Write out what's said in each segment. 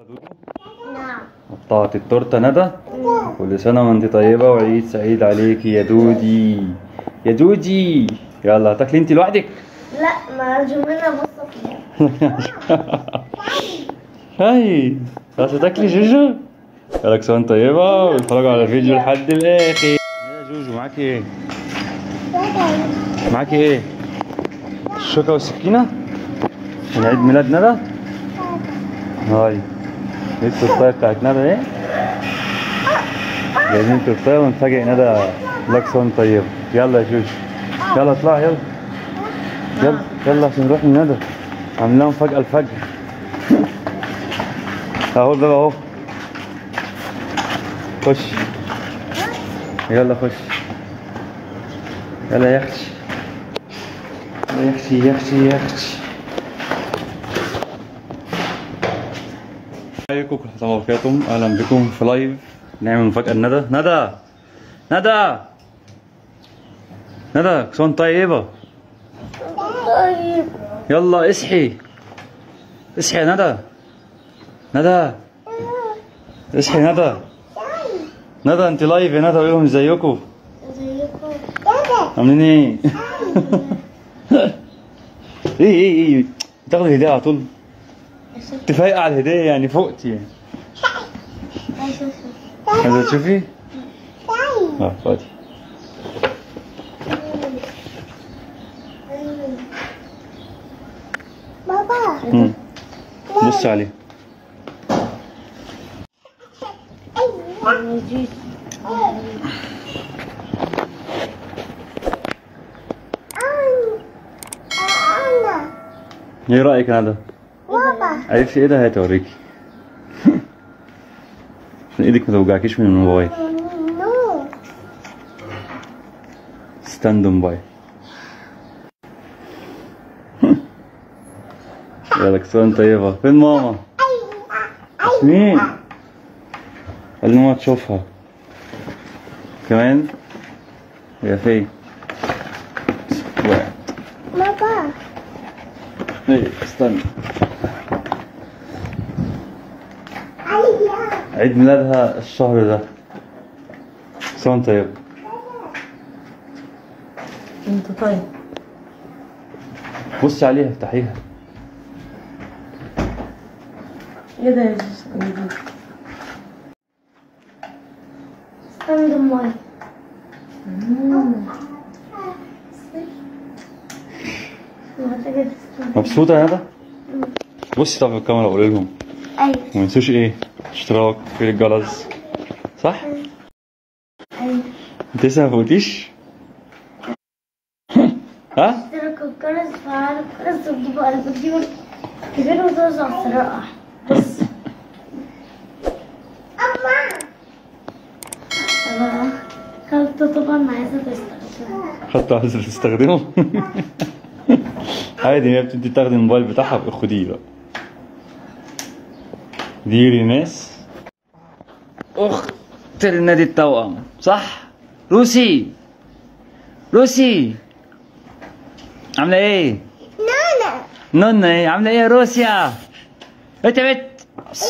نعم قطعت التورته ندى كل سنه وانت طيبه وعيد سعيد عليكي يا دودي يا دودي يلا هتاكلي انت لوحدك لا ما جملة بص فيها هاي خلاص هتاكلي جوجو يلا كل سنه وانت طيبه واتفرجوا على الفيديو لحد الاخر يا جوجو معاكي ايه معاكي ايه الشوكه والسكينه من عيد ميلاد ندى هاي دي التورتايه بتاعت ندى ايه جايبين التورتايه ونفاجئ ندى لك سنه طيبه يلا يا جوجو يلا اطلع يلا يلا يلا عشان نروح لندى عاملين مفاجأة الفجر اهو الباب اهو خش يلا خش يلا يا اختي يلا يا اختي يا اختي يا اختي عليكم ورحمة الله وبركاته اهلا بكم في لايف نعمل مفاجأة لندى ندى ندى ندى كسون طيبة طيب يلا اصحي اصحي يا ندى ندى اصحي يا ندى ندى انت لايف يا ندى قول لهم ازيكم ازيكم عاملين ايه؟ ايه ايه ايه تاخد الهدية على طول انت فايقة على الهدية يعني فوقتي يعني عايزة تشوفي؟ اه فاضي بابا مم. بص عليه ايه رأيك يا ندى؟ بابا عرفتي ايه ده هاتي اوريكي عشان ايدك ما توجعكيش من الموبايل نو ستاند باي يا لك سنة طيبة فين ماما؟ مين؟ قال لي ماما تشوفها كمان هي فين؟ وقعت بابا ايه استنى عيد ميلادها الشهر ده سنة طيبة انت طيب بصي عليها افتحيها ايه ده يا جيس ايه دي؟ ستاند ماي محتاجة تستنى مبسوطة يا ندى؟ بصي طب في الكاميرا قولي لهم ايوه ما تنسوش ايه؟ اشتراك في الجرس صح؟ ايوه انت لسه ما فوتيش؟ ها؟ اشتركوا الجرس فعلوا الجرس وتجيبوا الفيديو كبير وتوزعوا الصراحة بس أما طبعا خالته طبعا عايزة تستخدم خدت عايز تستخدمه؟ عادي هي بتدي تاخدي الموبايل بتاعها بقى خديه بقى دي ريناس اخت النادي التوأم صح؟ روسي روسي عاملة ايه؟ نانا نونا ايه عاملة ايه يا روسيا؟ انت بت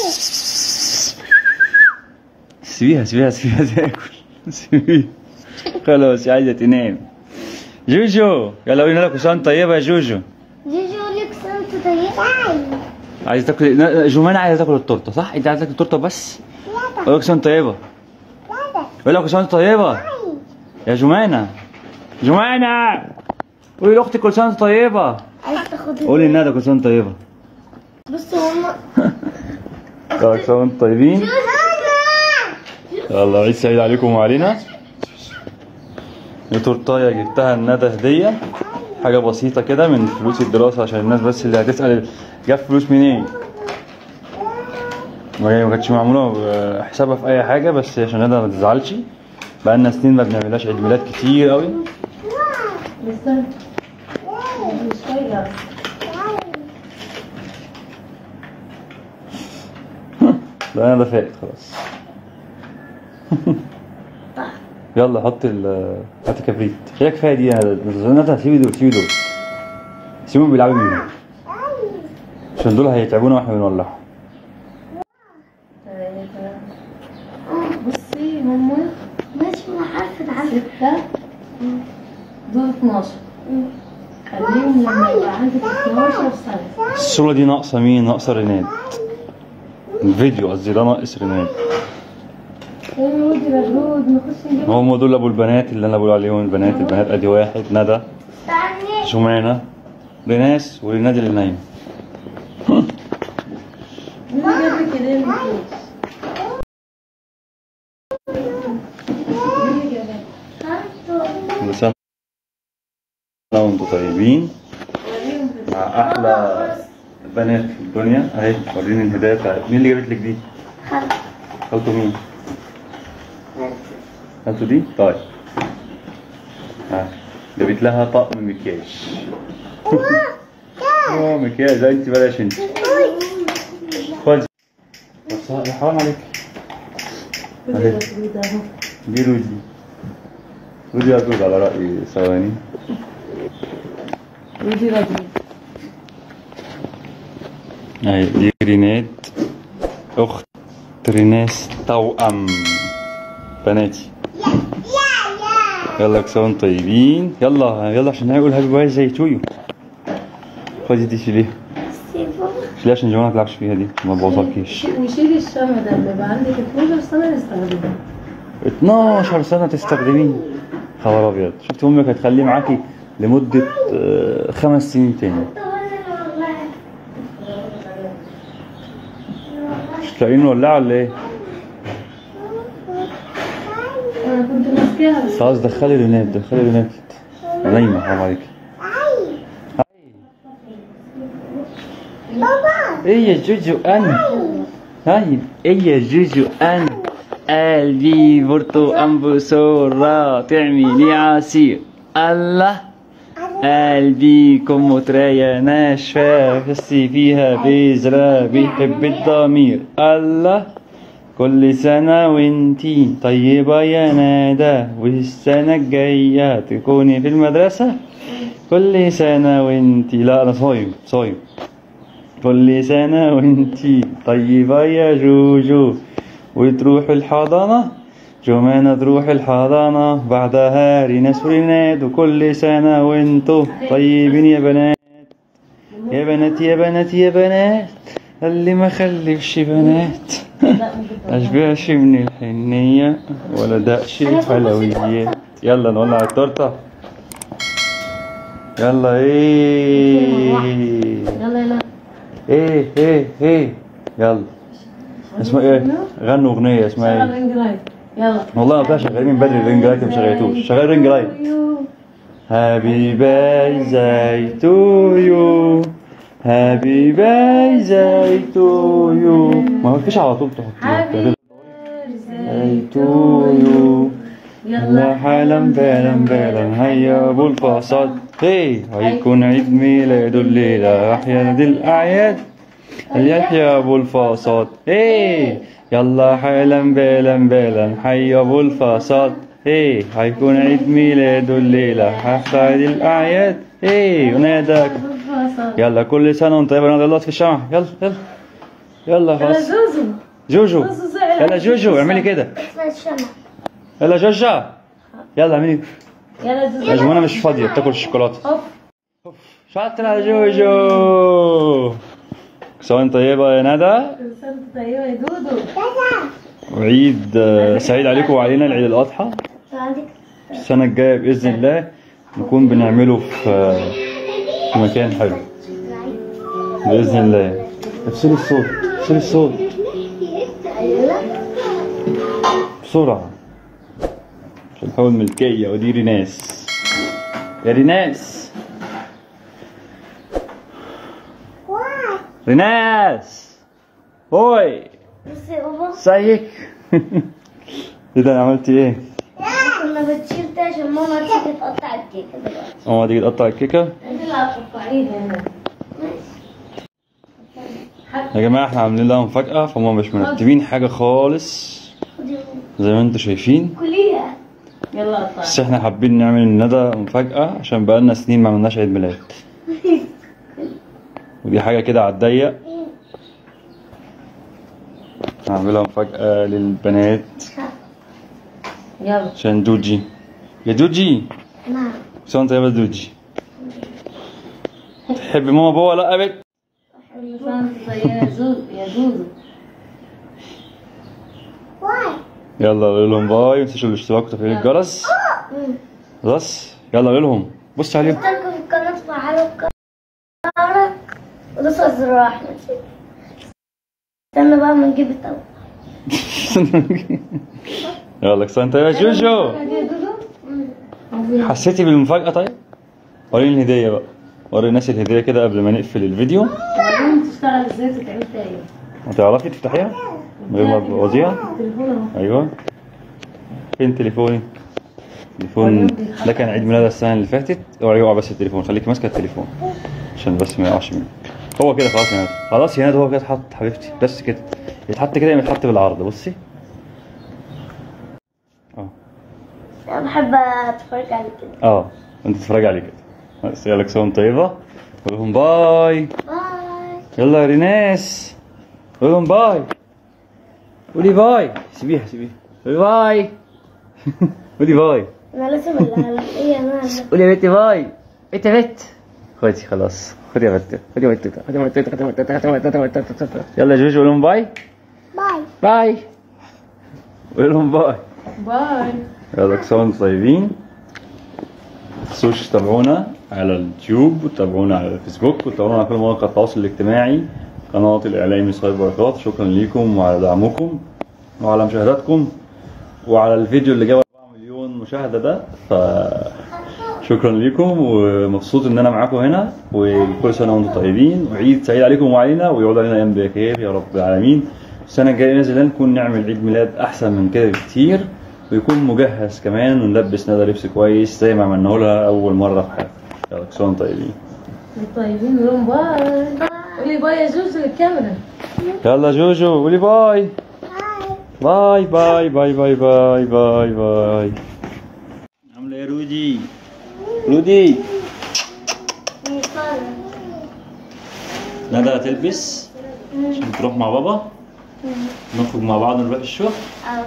سيبيها سيبيها سيبيها تاكل سيبيها خلاص عايزة تنام جوجو يلا قولي لك وسام طيبة يا جوجو جيجو لك سنة طيبة عايزة تاكل لا، جمانة عايزة تاكل التورتة صح؟ انت عايزة تاكل التورتة بس؟ قول لك وسام طيبة قول لك وسام طيبة يا جمانة جمانة قولي لاختك كل سنة وأنت طيبة عايز تاخد قولي لندى كل سنة وأنت طيبة بصوا هما كل سنة وأنتم طيبين يلا عيد سعيد عليكم وعلينا دي تورتايه جبتها لندى هدية حاجة بسيطة كده من فلوس الدراسة عشان الناس بس اللي هتسأل جاب فلوس منين ما هي ما كانتش معمولة حسابها في أي حاجة بس عشان ندى ما تزعلش بقالنا سنين ما بنعملهاش عيد ميلاد كتير قوي استنى شوية لا انا فايق خلاص يلا حط ال هات الكبريت هي كفايه دي انا ندى سيبي دول سيبي دول سيبهم بيلعبوا بيهم عشان دول هيتعبونا واحنا بنولعهم ثلاثة بصي هم ماشي ما عارفة عنها ستة دول 12 خليهم لما يبقى عندك 12 سنة الصورة دي ناقصة مين؟ ناقصة ريناد الفيديو قصدي ده ناقص ريناد يا ودي مجهود نخش نجيب هم دول ابو البنات اللي انا بقول عليهم البنات البنات ادي واحد ندى استني جمانة ريناس وريناد اللي نايم مين جاب لك ايدين الفلوس؟ مين جابها؟ هاتوا كل سنة وانتم طيبين وريهم في مع احلى بنات في الدنيا اهي وريني الهدايا بتاعت مين اللي جابت لك دي؟ خالته خالته مين؟ خالته دي؟ طيب ها جابت لها طقم مكياج اه مكياج لا انت بلاش انت خد بس حرام عليك كل التسويق ده اهو دي رودي رودي هتقول على رأي ثواني ودي رجل اهي دي ريناد اخت ريناس توأم بناتي يلا كسون طيبين يلا يلا عشان هيقول هابي باي زي تويو خدي دي شيليها سيبوا شيليها عشان جوانا ما تلعبش فيها دي ما تبوظكيش وشيلي الشمع ده لما يبقى عندك 12 سنة نستخدمها 12 سنة تستخدميه خبر ابيض شفت امك هتخليه معاكي لمدة آه، خمس سنين تاني مش تلاقيني ولاعة ولا ايه؟ انا كنت ماسكاها بس خلاص دخلي رينات دخلي رينات نايمة حرام عليك ايه يا جوجو انا هاي ايه يا جوجو انا قلبي برتو بصورة تعملي عصير الله قلبي كمترية ناشفة بس فيها بذرة بيحب الضمير الله كل سنة وانتي طيبة يا ندى والسنة الجاية تكوني في المدرسة كل سنة وانتي لا أنا صايم صايم كل سنة وانتي طيبة يا جوجو وتروح الحضانة جمانة تروح الحضانة بعدها ريناس وريناد وكل سنة وانتو طيبين يا بنات يا بنات يا بنات يا بنات اللي ما خلفش بنات أشبعش من الحنية ولا دقش حلويات يلا نولع التورتة يلا ايه يلا يلا ايه ايه ايه يلا اسمها ايه غنوا اغنية اسمها شغل ايه رينج لايت يلا والله ما كانوا شغالين من بدري الرينج لايت ما شغلتوش شغال رينج لايت هابي باي تو يو هابي باي تو يو ما هو فيش على طول تحطيه باي تو يو يلا يلا حالا بالا بالا هيا ابو الفصاد هي هيكون عيد ميلاده الليلة احيا دي الاعياد يحيى ابو الفصاد هي يلا حالا بالا بالا حي ابو الفصاد هي هيكون عيد ميلاده الليلة حفلة عيد الاعياد هي وناداك يلا كل سنة وانت طيب يلا في الشمع يلا يلا يلا يلا خلاص زوزو جوجو زوزو زعل يلا جوجو اعملي كده اسمها الشمع يلا جوجا يلا اعملي يلا يا زوزو جماعة مش فاضية بتاكل الشوكولاتة اوف شاطرة يا جوجو سواء طيبة يا ندى كل سنة وأنت طيبة يا دودو وعيد آه، سعيد عليكم وعلينا العيد الأضحى عندك السنة الجاية بإذن الله نكون بنعمله في آه، في مكان حلو بإذن الله افصلي الصوت افصلي الصوت بسرعة عشان نحول ملكية ودي ريناس يا ريناس ريناس هوي بصي يا بابا ازيك ايه ده انا عملت ايه؟ كنا بتشيل ده عشان ماما تيجي تقطع الكيكه دلوقتي اه تيجي تقطع الكيكة انت اللي هتقطعيها هنا يا جماعة احنا عاملين لها مفاجأة فهم مش مرتبين حاجة خالص خدي زي ما انتوا شايفين كليها يلا قطعي بس احنا حابين نعمل الندى مفاجأة عشان بقالنا سنين ما عملناش عيد ميلاد ودي حاجة كده على الضيق هعملها مفاجأة للبنات يلا عشان دوجي يا دوجي نعم كل سنة وأنت طيبة يا دوجي تحب ماما وبابا ولا أبد يا زوزو يا زوزو واي يلا قول لهم باي ما تنسوش الاشتراك وتفعيل الجرس خلاص يلا قول لهم بص عليهم اشتركوا في القناة وفعلوا الجرس ودوسوا على الزرار احمد استنى بقى ما نجيب الطاولة يلا كل سنة وأنت طيبة يا جوجو حسيتي بالمفاجأة طيب؟ وريني الهدية بقى وري الناس الهدية كده قبل ما نقفل الفيديو بعدين تشتغل ازاي تتعمل تاني هتعرفي تفتحيها؟ من غير ما تبوظيها؟ التليفون اهو ايوه فين تليفوني؟ تليفون ده كان عيد ميلاد السنة اللي فاتت اوعي يقع بس التليفون خليكي ماسكة التليفون عشان بس ما يقعش منك هو كده خلاص يا ندى خلاص يا ندى هو كده اتحط حبيبتي بس كده يتحط كده يبقى يتحط بالعرض بصي اه انا بحب اتفرج عليه كده اه انت تتفرج عليه كده بس يلا كسوم طيبة قول لهم باي باي يلا يا ريناس قول لهم باي قولي باي سيبيها سيبيها قولي باي قولي باي انا لازم اللي ايه انا قولي يا بنتي باي انت يا بنت خدي خلاص خدي يا بنت خدي يا بنت خدي يا بنت خدي يا بنت خدي يا بنت خدي يا بنت يلا يا جوجو قول لهم باي باي باي قول لهم باي باي يلا كل سنة وانتم طيبين تنسوش تتابعونا على اليوتيوب وتتابعونا على الفيسبوك وتتابعونا على كل مواقع التواصل الاجتماعي قناة الإعلامي صهيب بركات شكرا ليكم وعلى دعمكم وعلى مشاهداتكم وعلى الفيديو اللي جاب 4 مليون مشاهدة ده ف شكرا ليكم ومبسوط ان انا معاكم هنا وكل سنه وانتم طيبين وعيد سعيد عليكم وعلينا ويعود علينا ايام بخير يا رب العالمين السنه الجايه باذن الله نكون نعمل عيد ميلاد احسن من كده بكتير ويكون مجهز كمان ونلبس ندى لبس كويس زي ما عملناه لها اول مره في حياتها يلا كل سنه وانتم طيبين طيبين نقول باي قولي باي يا زوزو للكاميرا يلا جوجو قولي باي باي باي باي باي باي باي باي عامله ايه يا رودي رودي ندى هتلبس عشان تروح مع بابا نخرج مع بعض نروح الشغل اه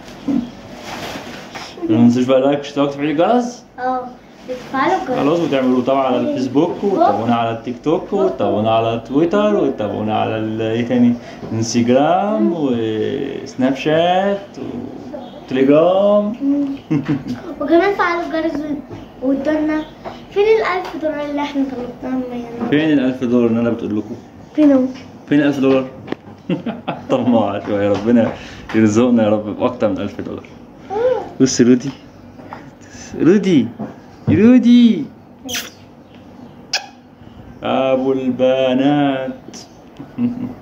ما تنسوش بقى لايك واشتراك وتفعيل الجرس اه تفعلوا كده خلاص وتعملوا طبعا على الفيسبوك وتابعونا على التيك توك وتابعونا على تويتر وتابعونا على ال- ايه تاني انستجرام وسناب شات وتليجرام وكمان فعلوا الجرس وادولنا فين الألف دولار اللي احنا طلبناهم منهم؟ فين الألف دولار اللي أنا بتقول لكم؟ فينهم؟ فين الألف دولار؟ طماع شوية ربنا يرزقنا يا رب بأكتر من ألف دولار بص رودي رودي رودي أبو البنات